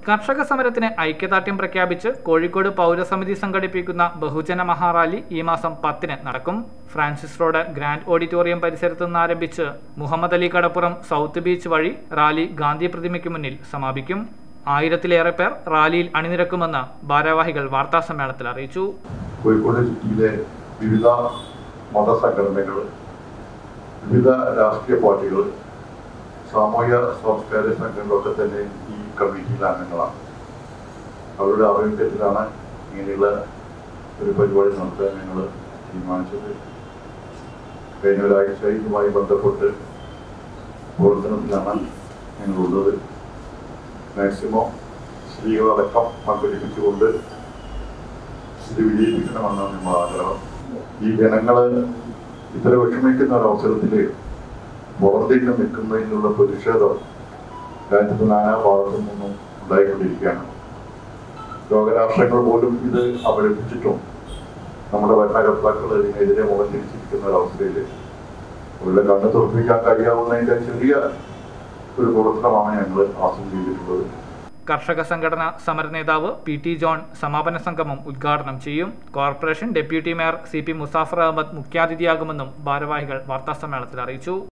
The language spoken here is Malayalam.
കർഷക സമരത്തിന് ഐക്യദാർഢ്യം പ്രഖ്യാപിച്ച് കോഴിക്കോട് പൗരസമിതി സംഘടിപ്പിക്കുന്ന ബഹുജന മഹാറാലി ഈ മാസം പത്തിന് നടക്കും ഫ്രാൻസിസ് റോഡ് ഗ്രാൻഡ് ഓഡിറ്റോറിയം പരിസരത്ത് നിന്ന് ആരംഭിച്ച് മുഹമ്മദ് അലി കടപ്പുറം സൗത്ത് ബീച്ച് വഴി റാലി ഗാന്ധി പ്രതിമയ്ക്ക് മുന്നിൽ സമാപിക്കും ആയിരത്തിലേറെ പേർ റാലിയിൽ അണിനിരക്കുമെന്ന് ഭാരവാഹികൾ വാർത്താസമ്മേളനത്തിൽ അറിയിച്ചു കോഴിക്കോട് ജില്ലയിലെ വിവിധ മതസംഘടനകൾ വിവിധ രാഷ്ട്രീയ പാർട്ടികൾ സാമൂഹ്യ സാംസ്കാരിക സംഘടനകളൊക്കെ തന്നെ ഈ കമ്മിറ്റിയിലെ അംഗങ്ങളാണ് അവരുടെ ആഭിമുഖ്യത്തിലാണ് ഇങ്ങനെയുള്ള ഒരു പരിപാടി നടത്താൻ ഞങ്ങൾ തീരുമാനിച്ചത് കഴിഞ്ഞ ഒരാഴ്ച ഇതുമായി ബന്ധപ്പെട്ട് പ്രവർത്തനത്തിലാണ് ഞങ്ങളുള്ളത് മാക്സിമം സ്ത്രീകളടക്കം പങ്കെടുപ്പിച്ചുകൊണ്ട് ഇത് വിജയിപ്പിക്കണമെന്നാണ് നമ്മൾ ആഗ്രഹം ഈ ജനങ്ങള് ഇത്ര വിഷമിക്കുന്ന ഒരു അവസരത്തിൽ പുറത്തേക്ക് നിൽക്കുന്നതിനുള്ള പ്രതിഷേധം രാജ്യത്ത് നാനാ ഭാഗത്തു നിന്നും ഉണ്ടായിക്കൊണ്ടിരിക്കുകയാണ് ലോകരാഷ്ട്രങ്ങൾ പോലും ഇത് അപലപിച്ചിട്ടും നമ്മുടെ ഭരണകർത്താക്കൾ ഇതിനെതിരെ മുഖം തിരിച്ചിരിക്കുന്ന ഒരു അവസ്ഥയിൽ അവരുടെ കണ്ണ് തുറപ്പിക്കാൻ കഴിയാവുന്നതിന്റെ ചെറിയ ഒരു പ്രവർത്തനമാണ് ഞങ്ങൾ ആസൂത്രണം ചെയ്തിട്ടുള്ളത് കർഷക സംഘടന സമര നേതാവ് പി ടി ജോൺ സമാപന സംഗമം ഉദ്ഘാടനം ചെയ്യും corporation deputy mayor C P Musafar Ahammed മുഖ്യാതിഥിയാകുമെന്നും ഭാരവാഹികൾ വാർത്താസമ്മേളനത്തിൽ അറിയിച്ചു